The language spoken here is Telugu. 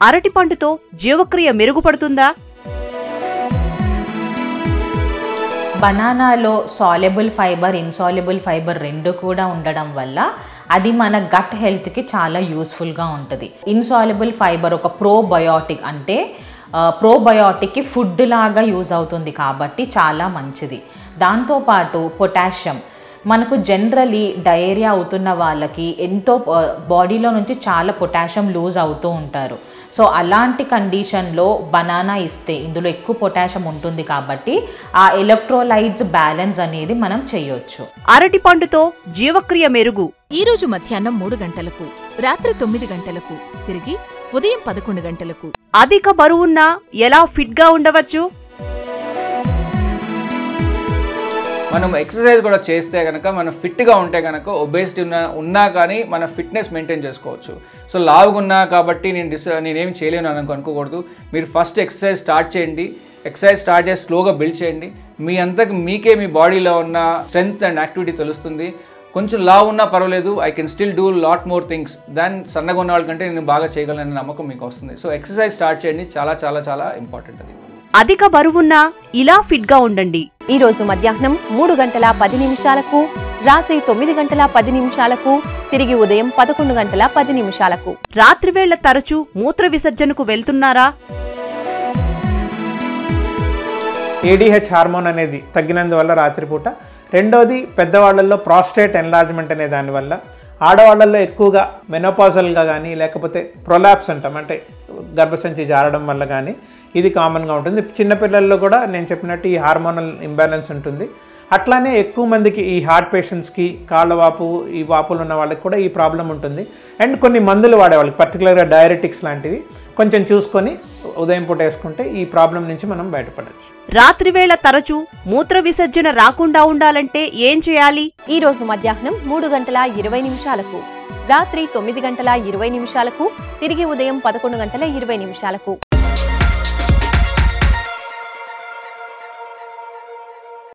అరటిపండుతో జీవక్రియ మెరుగుపడుతుందా బనానాలో సాలెబుల్ ఫైబర్ ఇన్సాల్యుబుల్ ఫైబర్ రెండు కూడా ఉండడం వల్ల అది మన గట్ హెల్త్కి చాలా యూస్ఫుల్గా ఉంటుంది ఇన్సాల్యుబుల్ ఫైబర్ ఒక ప్రోబయోటిక్ అంటే ప్రోబయోటిక్కి ఫుడ్ లాగా యూజ్ అవుతుంది కాబట్టి చాలా మంచిది దాంతోపాటు పొటాషియం మనకు జనరలీ డయేరియా అవుతున్న వాళ్ళకి ఎంతో బాడీలో నుంచి చాలా పొటాషియం లూజ్ అవుతూ ఉంటారు సో అలాంటి కండిషన్లో బనానా ఇస్తే ఇందులో ఎక్కువ పొటాషియం ఉంటుంది కాబట్టి ఆ ఎలక్ట్రోలైట్స్ బ్యాలెన్స్ అనేది మనం చేయొచ్చు అరటిపండుతో జీవక్రియ మెరుగు ఈ రోజు మధ్యాహ్నం మూడు గంటలకు రాత్రి తొమ్మిది గంటలకు తిరిగి ఉదయం పదకొండు గంటలకు అధిక బరువున్నా ఎలా ఫిట్గా ఉండవచ్చు మనం ఎక్సర్సైజ్ కూడా చేస్తే కనుక మనం ఫిట్గా ఉంటే కనుక ఒబేసిటీ ఉన్నా ఉన్నా కానీ మన ఫిట్నెస్ మెయింటైన్ చేసుకోవచ్చు సో లావుగున్నా కాబట్టి నేను డిస్ నేనేం చేయలేను అని అనుకోకూడదు మీరు ఫస్ట్ ఎక్సర్సైజ్ స్టార్ట్ చేయండి ఎక్సర్సైజ్ స్టార్ట్ చేసి స్లోగా బిల్డ్ చేయండి మీ అంతకు మీకే మీ బాడీలో ఉన్న స్ట్రెంగ్త్ అండ్ యాక్టివిటీ తెలుస్తుంది కొంచెం లావు ఉన్నా పర్వాలేదు I can still do lot more things than సన్నగా ఉన్న వాళ్ళకంటే నేను బాగా చేయగలనని నమ్మకం మీకు వస్తుంది సో ఎక్సర్సైజ్ స్టార్ట్ చేయండి చాలా చాలా చాలా ఇంపార్టెంట్ అది అధిక బరువున్నా ఇలా ఫిట్గా ఉండండి ఈ రోజు మధ్యాహ్నం మూడు గంటల పది నిమిషాలకు రాత్రి తొమ్మిది గంటల పది నిమిషాలకు తిరిగి ఉదయం పదకొండు గంటల పది నిమిషాలకు రాత్రివేళ తరచూ మూత్ర విసర్జనకు వెళ్తున్నారా ఏడీహెచ్ హార్మోన్ అనేది తగ్గినందువల్ల రాత్రిపూట రెండోది పెద్దవాళ్ళల్లో ప్రాస్టేట్ ఎన్లార్జ్మెంట్ అనే దానివల్ల ఆడవాళ్ళల్లో ఎక్కువగా మెనోపాజల్గా కానీ లేకపోతే ప్రొలాప్స్ అంటాం అంటే గర్భసంచి జారడం వల్ల కానీ ఇది కామన్గా ఉంటుంది చిన్నపిల్లల్లో కూడా నేను చెప్పినట్టు ఈ హార్మోనల్ ఇంబ్యాలెన్స్ ఉంటుంది అట్లానే ఎక్కువ మందికి ఈ హార్ట్ పేషెంట్స్కి కాళ్ళ వాపు ఈ వాపులు ఉన్న వాళ్ళకి కూడా ఈ ప్రాబ్లం ఉంటుంది అండ్ కొన్ని మందులు వాడేవాళ్ళకి పర్టికులర్గా డయారెటిక్స్ లాంటివి కొంచెం చూసుకొని ఉదయం పూట వేసుకుంటే ఈ ప్రాబ్లం నుంచి మనం బయటపడవచ్చు రాత్రివేళ తరచూ మూత్ర విసర్జన రాకుండా ఉండాలంటే ఏం చేయాలి ఈ రోజు మధ్యాహ్నం మూడు గంటల ఇరవై నిమిషాలకు రాత్రి తొమ్మిది గంటల ఇరవై నిమిషాలకు తిరిగి ఉదయం పదకొండు గంటల ఇరవై నిమిషాలకు